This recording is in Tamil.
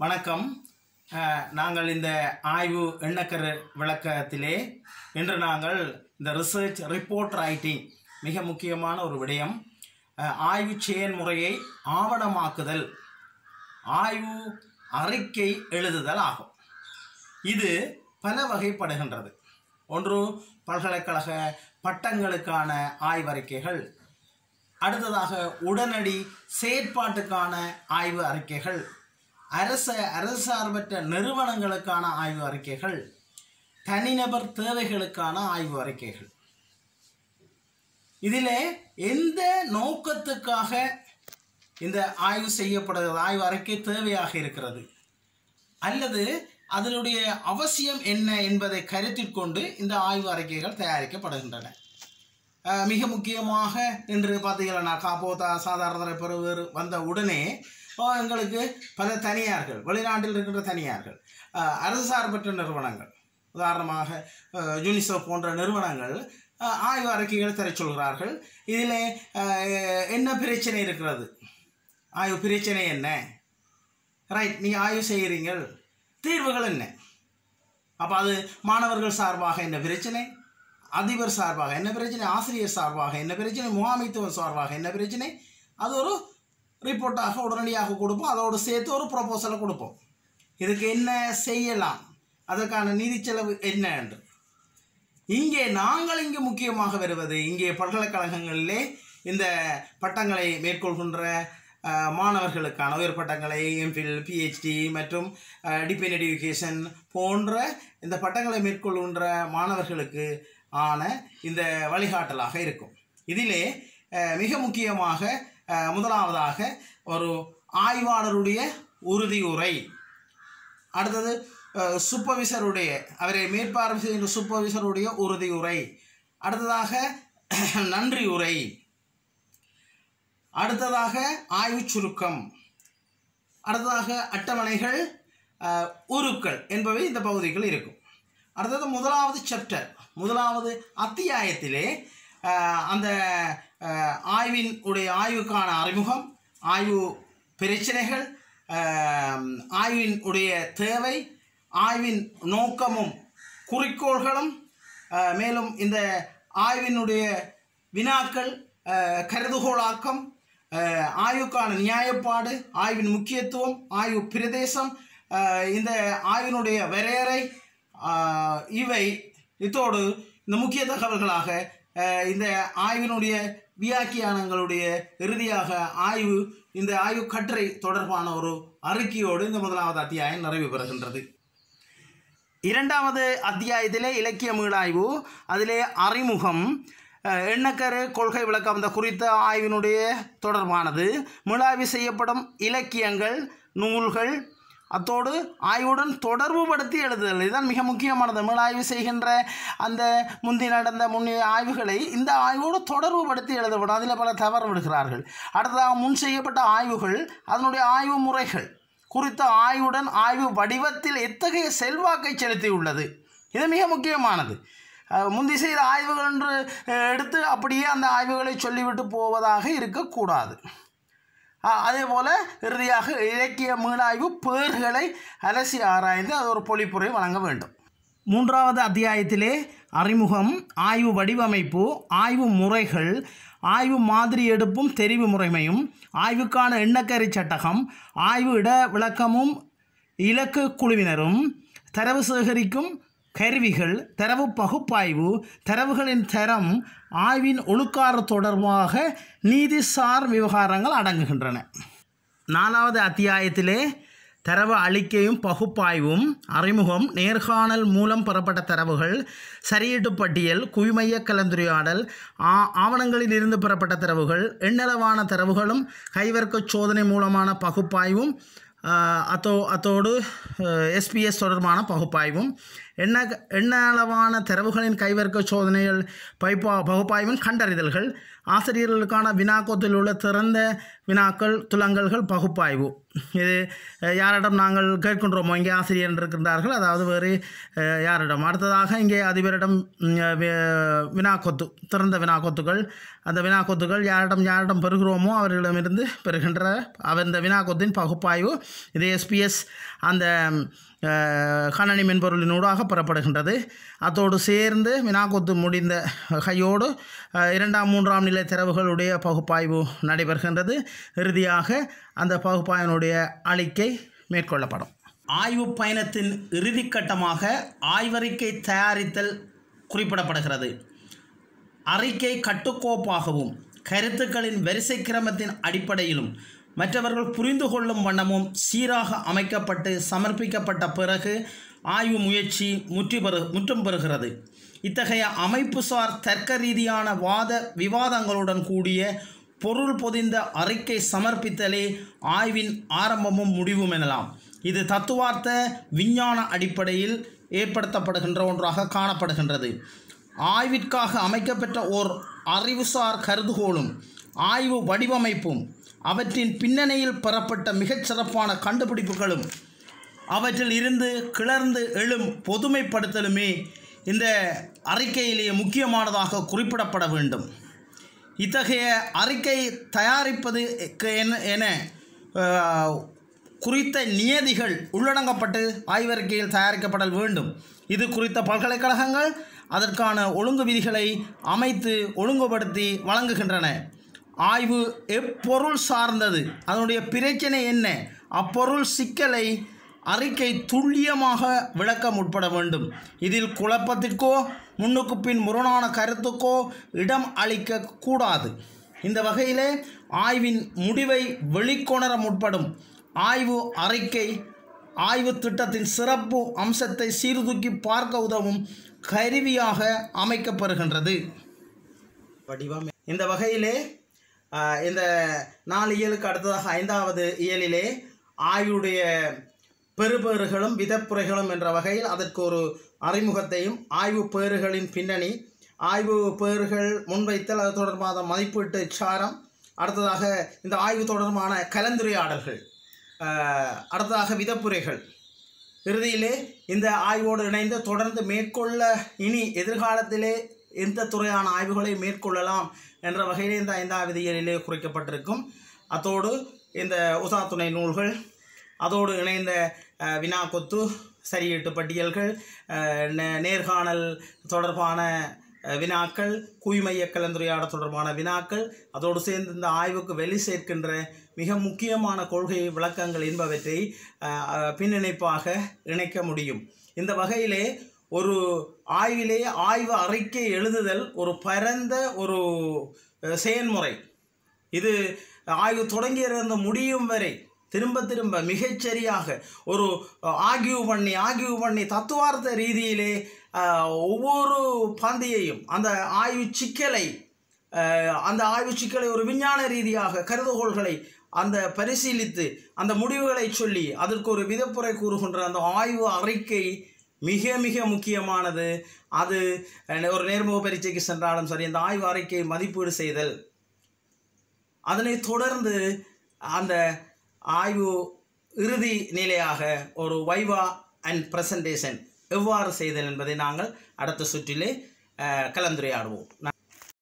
வணக்கம் அஹ், நாங்கள் இந்த ஆய்வு எண்ணக்கரு விளக்கத்திலே இன்று நாங்கள் இந்த ரிசர்ச் ரிப்போர்ட் ரைட்டிங் மிக முக்கியமான ஒரு விடயம் அஹ், ஆய்வு செயல்முறையை ஆவணமாக்குதல் ஆய்வு அறிக்கை எழுதுதல் ஆகும் இது பல வகைப்படுகின்றது ஒன்று பல்கலைக்கழக பட்டங்களுக்கான ஆய்வறிக்கைகள் அடுத்ததாக உடனடி செயற்பாட்டுக்கான ஆய்வு அறிக்கைகள் அரச அரசு சார்பற்ற நிறுவனங்களுக்கான ஆய்வு அறிக்கைகள் தனிநபர் தேவைகளுக்கான ஆய்வு அறிக்கைகள் இதில் எந்த நோக்கத்துக்காக இந்த ஆய்வு செய்யப்படுகிறது ஆய்வு அறிக்கை தேவையாக இருக்கிறது அல்லது அதனுடைய அவசியம் என்ன என்பதை கருத்தில் கொண்டு இந்த ஆய்வு அறிக்கைகள் தயாரிக்கப்படுகின்றன அஹ் மிக முக்கியமாக இன்று பார்த்தீங்கன்னா காப்போதா சாதாரண பெறுவர் வந்த உடனே அஹ் எங்களுக்கு பல தனியார்கள் வெளிநாட்டில் இருக்கின்ற தனியார்கள் அஹ் அரசு சார்பற்ற நிறுவனங்கள் உதாரணமாக அஹ் யூனிசெஃப் போன்ற நிறுவனங்கள் அஹ் ஆய்வு அறிக்கைகளை தர சொல்கிறார்கள் இதில் அஹ் என்ன பிரச்சனை இருக்கிறது ஆய்வு பிரச்சனை என்ன ரைட் நீங்கள் ஆய்வு செய்கிறீங்கள் தீர்வுகள் என்ன அப்போ அது மாணவர்கள் சார்பாக என்ன பிரச்சனை அதிபர் சார்பாக என்ன பிரச்சனை ஆசிரியர் சார்பாக என்ன பிரச்சனை முகாமைத்துவம் சார்பாக என்ன பிரச்சனை அது ஒரு ரிப்போர்ட்டாக உடனடியாக கொடுப்போம் அதோடு சேர்த்து ஒரு ப்ரொபோசலை கொடுப்போம் இதுக்கு என்ன செய்யலாம் அதற்கான நிதி செலவு என்ன என்று இங்கே நாங்கள் இங்கே முக்கியமாக வருவது இங்கே பல்கலைக்கழகங்களிலே இந்த பட்டங்களை மேற்கொள்கின்ற அஹ், மாணவர்களுக்கான உயர் பட்டங்களை எம்ஃபில் பிஹெச்டி மற்றும் டிபெண்ட் எஜுகேஷன் போன்ற இந்த பட்டங்களை மேற்கொள்கின்ற மாணவர்களுக்கு ஆன இந்த வழிகாட்டலாக இருக்கும் இதிலே அஹ், மிக முக்கியமாக அஹ், முதலாவதாக ஒரு ஆய்வாளருடைய உறுதியுரை அடுத்தது அஹ், சூப்பர்விசருடைய அவரை மேற்பார்வை செய்கின்ற சூப்பர்விசருடைய உறுதியுரை அடுத்ததாக நன்றி உரை அடுத்ததாக ஆய்வு சுருக்கம் அடுத்ததாக அட்டவணைகள் அஹ், உருக்கள் என்பவை இந்த பகுதிகள் இருக்கும் அடுத்தது முதலாவது சாப்டர் முதலாவது அத்தியாயத்திலே அஹ், அந்த அஹ், ஆய்வின் உடைய ஆய்வுக்கான அறிமுகம் ஆய்வு பிரச்சனைகள் அஹ், ஆய்வின் உடைய தேவை ஆய்வின் நோக்கமும் குறிக்கோள்களும் அஹ், மேலும் இந்த ஆய்வினுடைய வினாக்கள் அஹ், கருதுகோளாக்கம் அஹ், ஆய்வுக்கான நியாயப்பாடு ஆய்வின் முக்கியத்துவம் ஆய்வு பிரதேசம் அஹ், இந்த ஆய்வினுடைய வரையறை அஹ், இவை இதோடு இந்த முக்கிய தகவல்களாக அஹ், இந்த ஆய்வினுடைய வியாக்கியானங்களுடைய இறுதியாக ஆய்வு இந்த ஆய்வு கட்டுரை தொடர்பான ஒரு அறிக்கையோடு இந்த முதலாவது அத்தியாயம் நிறைவு பெறுகின்றது இரண்டாவது அத்தியாயத்திலே இலக்கிய மீளாய்வு அதிலே அறிமுகம் அஹ், எண்ணக்கரு கொள்கை விளக்கம் அந்த குறித்த ஆய்வினுடைய தொடர்பானது மீளாய்வு செய்யப்படும் இலக்கியங்கள் நூல்கள் அத்தோடு ஆய்வுடன் தொடர்புபடுத்தி எழுதுதல் இதுதான் மிக முக்கியமானது மீளாய்வு செய்கின்ற அந்த முந்தி நடந்த முன்னைய ஆய்வுகளை இந்த ஆய்வோடு தொடர்புபடுத்தி எழுதப்படும் அதில் பல தவறு விடுகிறார்கள் அடுத்ததாக முன் செய்யப்பட்ட ஆய்வுகள் அதனுடைய ஆய்வு முறைகள் குறித்த ஆய்வுடன் ஆய்வு வடிவத்தில் எத்தகைய செல்வாக்கை செலுத்தியுள்ளது இது மிக முக்கியமானது அஹ், முந்தி செய்த ஆய்வுகள் என்று அஹ், எடுத்து அப்படியே அந்த ஆய்வுகளை சொல்லிவிட்டு போவதாக இருக்கக்கூடாது அஹ், அதே போல் இறுதியாக இலக்கிய மீளாய்வு பேர்களை அலசி ஆராய்ந்து அது ஒரு பொழிப்புரை வழங்க வேண்டும் மூன்றாவது அத்தியாயத்திலே அறிமுகம் ஆய்வு வடிவமைப்பு ஆய்வு முறைகள் ஆய்வு மாதிரி எடுப்பும் தெரிவு முறைமையும் ஆய்வுக்கான எண்ணக்கரி சட்டகம் ஆய்வு இட விளக்கமும் இலக்கு குழுவினரும் தரவு சேகரிக்கும் கருவிகள் தரவு பகுப்பாய்வு தரவுகளின் தரம் ஆய்வின் ஒழுக்காறு தொடர்பாக நீதிசார் விவகாரங்கள் அடங்குகின்றன நாலாவது அத்தியாயத்திலே தரவு அளிக்கையும் பகுப்பாய்வும் அறிமுகம் நேர்காணல் மூலம் பெறப்பட்ட தரவுகள் சரியீட்டு பட்டியல் குவிமைய கலந்துரையாடல் ஆ ஆவணங்களில் இருந்து பெறப்பட்ட தரவுகள் எண்ணளவான தரவுகளும் கைவர்க்க சோதனை மூலமான பகுப்பாய்வும் ஆஹ், அத்தோ அத்தோடு எஸ்பிஎஸ் தொடர்பான பகுப்பாய்வும் எண்ண எண்ணளவான தரவுகளின் கைவர்க்க சோதனைகள் பைப்பா பகுப்பாய்வின் கண்டறிதல்கள் ஆசிரியர்களுக்கான வினாக்கோத்தில் உள்ள திறந்த வினாக்கள் துலங்கல்கள் பகுப்பாய்வு இது அஹ், யாரிடம் நாங்கள் கேட்கின்றோமோ இங்கே ஆசிரியர் இருக்கின்றார்கள் அதாவது வேறு அஹ், யாரிடம் அடுத்ததாக இங்கே அதிபரிடம் ம், வி- வினாக்கொத்து திறந்த வினாக்கொத்துகள் அந்த வினாக்கொத்துகள் யாரிடம் யாரிடம் பெறுகிறோமோ அவர்களிடமிருந்து பெறுகின்ற அவர் இந்த வினாக்கொத்தின் பகுப்பாய்வு இது எஸ்பிஎஸ் அந்த அஹ், கணனி மென்பொருளினூடாக பெறப்படுகின்றது அத்தோடு சேர்ந்து வினாக்கொத்து முடிந்த கையோடு அஹ், இரண்டாம் மூன்றாம் நிலை தரவுகளுடைய பகுப்பாய்வு நடைபெறுகின்றது இறுதியாக அந்த பகுப்பாய்வினுடைய அறிக்கை மேற்கொள்ளப்படும் ஆய்வு பயணத்தின் இறுதிக்கட்டமாக ஆய்வறிக்கை தயாரித்தல் குறிப்பிடப்படுகிறது அறிக்கை கட்டுக்கோப்பாகவும் கருத்துக்களின் வரிசை கிரமத்தின் அடிப்படையிலும் மற்றவர்கள் புரிந்து கொள்ளும் வண்ணமும் சீராக அமைக்கப்பட்டு சமர்ப்பிக்கப்பட்ட பிறகு ஆய்வு முயற்சி முற்றி பெறு முற்றும் பெறுகிறது இத்தகைய அமைப்புசார் தர்க்க ரீதியான வாத விவாதங்களுடன் கூடிய பொருள் பொதிந்த அறிக்கை சமர்ப்பித்தலே ஆய்வின் ஆரம்பமும் முடிவும் எனலாம் இது தத்துவார்த்த விஞ்ஞான அடிப்படையில் ஏற்படுத்தப்படுகின்ற ஒன்றாக காணப்படுகின்றது ஆய்விற்காக அமைக்கப்பெற்ற ஓர் அறிவுசார் கருதுகோளும் ஆய்வு வடிவமைப்பும் அவற்றின் பின்னணியில் பெறப்பட்ட மிகச் சிறப்பான கண்டுபிடிப்புகளும் அவற்றில் இருந்து கிளர்ந்து எழும் பொதுமைப்படுத்தலுமே இந்த அறிக்கையிலேயே முக்கியமானதாக குறிப்பிடப்பட வேண்டும் இத்தகைய அறிக்கை தயாரிப்பது என என அஹ், குறித்த நியதிகள் உள்ளடங்கப்பட்டு ஆய்வறிக்கையில் தயாரிக்கப்படல் வேண்டும் இது குறித்த பல்கலைக்கழகங்கள் அதற்கான ஒழுங்கு விதிகளை அமைத்து ஒழுங்குபடுத்தி வழங்குகின்றன ஆய்வு எப்பொருள் சார்ந்தது அதனுடைய பிரச்சனை என்ன அப்பொருள் சிக்கலை அறிக்கை துல்லியமாக விளக்க முற்பட வேண்டும் இதில் குழப்பத்திற்கோ முன்னுக்கு பின் முரணான கருத்துக்கோ இடம் அளிக்க கூடாது இந்த வகையிலே ஆய்வின் முடிவை வெளிக்கொணர முற்படும் ஆய்வு அறிக்கை ஆய்வு திட்டத்தின் சிறப்பு அம்சத்தை சீர்தூக்கி பார்க்க உதவும் கருவியாக அமைக்கப்பெறுகின்றது வடிவம் இந்த வகையிலே ஆஹ், இந்த நாலு இயலுக்கு அடுத்ததாக ஐந்தாவது இயலிலே ஆய்வுடைய பெறுபேறுகளும் விதப்புரைகளும் என்ற வகையில் அதற்கு ஒரு அறிமுகத்தையும் ஆய்வு பேறுகளின் பின்னணி ஆய்வு பேறுகள் முன்வைத்தல் அது தொடர்பான மதிப்பீட்டு சாரம் அடுத்ததாக இந்த ஆய்வு தொடர்பான கலந்துரையாடல்கள் ஆஹ், அடுத்ததாக விதப்புரைகள் இறுதியிலே இந்த ஆய்வோடு இணைந்து தொடர்ந்து மேற்கொள்ள இனி எதிர்காலத்திலே எந்த துறையான ஆய்வுகளை மேற்கொள்ளலாம் என்ற வகையிலே இந்த ஐந்தாவது இயலிலே குறிக்கப்பட்டிருக்கும் அத்தோடு இந்த உசா துணை நூல்கள் அதோடு இணைந்த அஹ், வினாக்கொத்து சரியீட்டு பட்டியல்கள் அஹ், நே- நேர்காணல் தொடர்பான அஹ், வினாக்கள் குய்மைய கலந்துரையாடல் தொடர்பான வினாக்கள் அதோடு சேர்ந்து இந்த ஆய்வுக்கு வெளி சேர்க்கின்ற மிக முக்கியமான கொள்கை விளக்கங்கள் என்பவற்றை அஹ், அஹ், பின்னிணைப்பாக இணைக்க முடியும் இந்த வகையிலே ஒரு ஆய்விலே ஆய்வு அறிக்கை எழுதுதல் ஒரு பரந்த ஒரு அஹ், செயல்முறை இது ஆய்வு தொடங்கியிருந்து முடியும் வரை திரும்ப திரும்ப மிகச்சரியாக ஒரு ஆகியூ பண்ணி ஆகியூ பண்ணி தத்துவார்த்த ரீதியிலே அஹ், ஒவ்வொரு பந்தியையும் அந்த ஆய்வு சிக்கலை அஹ், அந்த ஆய்வு சிக்கலை ஒரு விஞ்ஞான ரீதியாக கருதுகோள்களை அந்த பரிசீலித்து அந்த முடிவுகளை சொல்லி அதற்கு ஒரு விதப்புரை கூறுகின்ற அந்த ஆய்வு அறிக்கை மிக மிக முக்கியமானது அது அஹ், ஒரு நேர்முக பரீட்சைக்கு சென்றாலும் சரி அந்த ஆய்வு அறிக்கையை மதிப்பீடு செய்தல் அதனை தொடர்ந்து அந்த ஆய்வு இறுதி நிலையாக ஒரு வைவா அண்ட் பிரசன்டேஷன் எவ்வாறு செய்தல் என்பதை நாங்கள் அடுத்த சுற்றிலே அஹ், கலந்துரையாடுவோம்